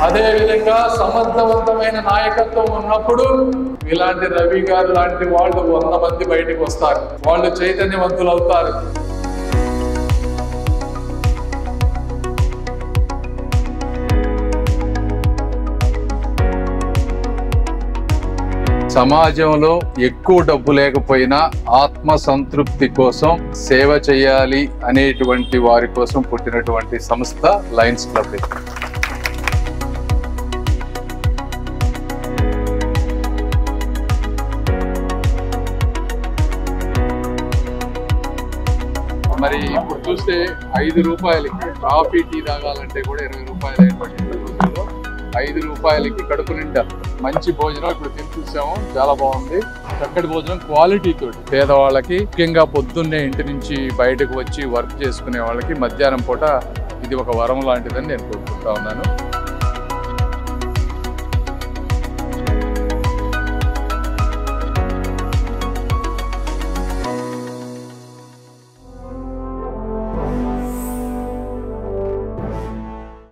అదే విధంగా సమర్థవంతమైన నాయకత్వం ఉన్నప్పుడు ఇలాంటి రవి గారు లాంటి వాళ్ళు వంద మంది బయటకు వస్తారు వాళ్ళు చైతన్యవంతులు అవుతారు సమాజంలో ఎక్కువ డబ్బు లేకపోయినా ఆత్మ సంతృప్తి కోసం సేవ చేయాలి అనేటువంటి వారి కోసం పుట్టినటువంటి సంస్థ లయన్స్ క్లబ్ ఇది. మరి ఇప్పుడు చూస్తే ఐదు రూపాయలకి కాఫీ టీ తాగాలంటే కూడా ఇరవై రూపాయలు అయినటువంటి రోజుల్లో ఐదు రూపాయలకి కడుపు నిండా మంచి భోజనం ఇప్పుడు తిని చూసాము చాలా బాగుంది చక్కటి భోజనం క్వాలిటీ తోటి పేదవాళ్ళకి ముఖ్యంగా పొద్దున్నే ఇంటి నుంచి బయటకు వచ్చి వర్క్ చేసుకునే వాళ్ళకి మధ్యాహ్నం పూట ఇది ఒక వరం లాంటిదని నేను కోరుకుంటా ఉన్నాను